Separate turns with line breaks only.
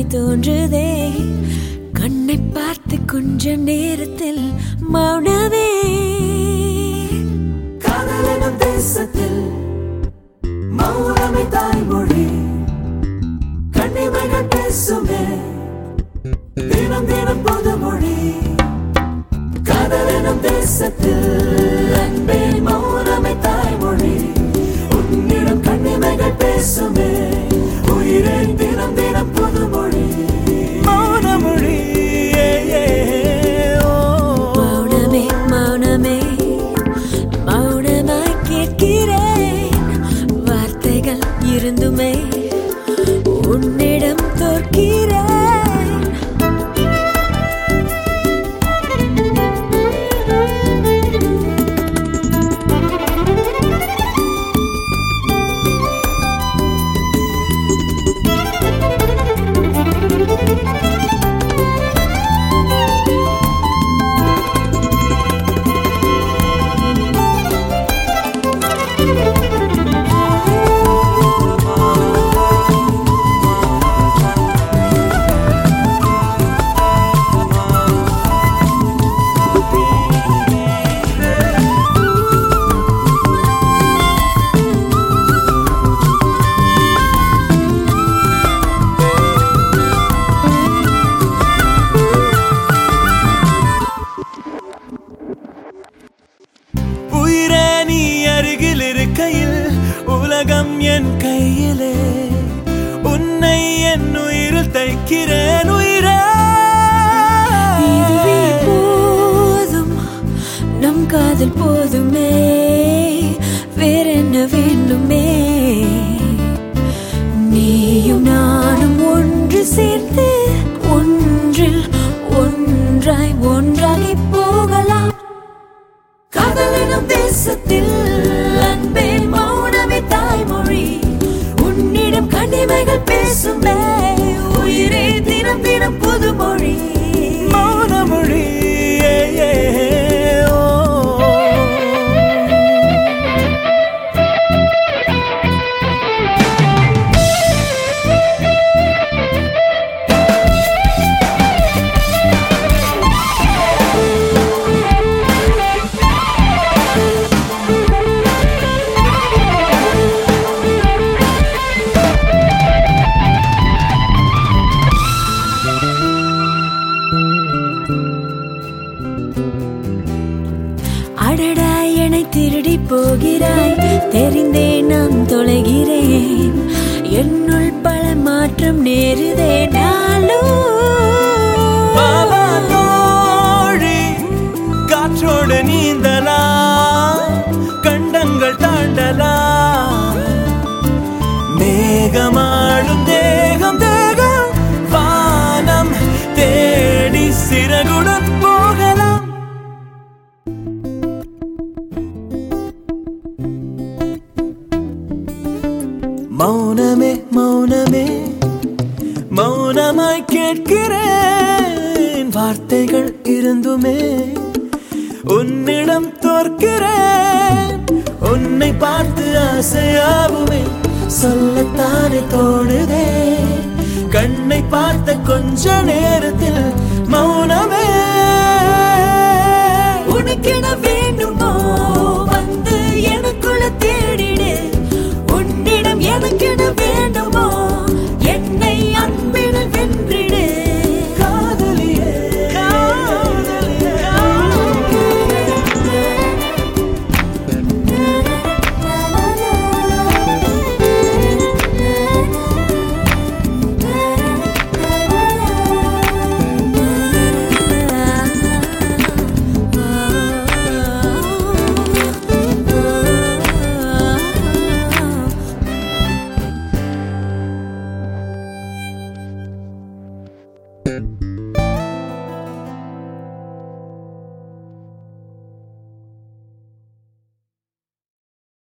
தோன்றுதே கண்ணை பார்த்து கொஞ்சம் நேரத்தில் மௌனமே
காதலெனும் தேசத்தில் மௌனமே தாய்மொழி கண்ணிமைகள் பேசுமே தினம் தினம் புதுமொழி காதலெனும் தேசத்தில் அன்பே மௌனமே தாய்மொழி உன்னிடம் கண்ணிமைகள் பேசுமே உயிரே தினம் தினம் புதுமொழி மௌனமொழி ஏ, ஏ, ஓ.
மௌனமே மௌனமே மௌனமாய் கேட்கிறேன் வார்த்தைகள் இருந்துமே உன்னிடம் தோற்கிறேன்
உயிரே நீ அருகில் இருக்கையில் உலகம் என் கையிலே உன்னை என் உயிரில் தைக்கிறேன் உயிரே
இதுவே போதும் நம் காதல் போதுமே வேறென்ன வேண்டுமே நீயும் நானும் ஒன்று சேர்த்து ஒன்றில் ஒன்றாய் ஒன்றாகி போகலாம் காதலினும் தேசத்தில் அன்பே மௌனமே தாய்மொழி உன்னிடம் கண்ணிமைகள் பேசுமே உயிரே தினம் தினம் புதுமொழி
மௌனமொழி ஏ, ஏ, ஓ.
அடடா என்னை திருடி போகிறாய் தெரிந்தே நான் தொலைகிறேன் என்னுள் பல மாற்றம் நேருதே நாளும்
பாபா தோழி காற்றோடு நீந்தலாம் கண்டங்கள் தாண்டலாம் மேகமாடும் தேகம் தேகம் வானம் தேடி சிறகுடன் போகலாம் மௌனமே மௌனமே மௌனமாய் கேட்கிறேன் வார்த்தைகள் இருந்துமே உன்னிடம் தோற்கிறேன் உன்னை பார்த்து ஆசையாகுமே சொல்லத்தானே தோணுதே கண்ணை பார்த்த கொஞ்ச நேரத்தில் மௌனமே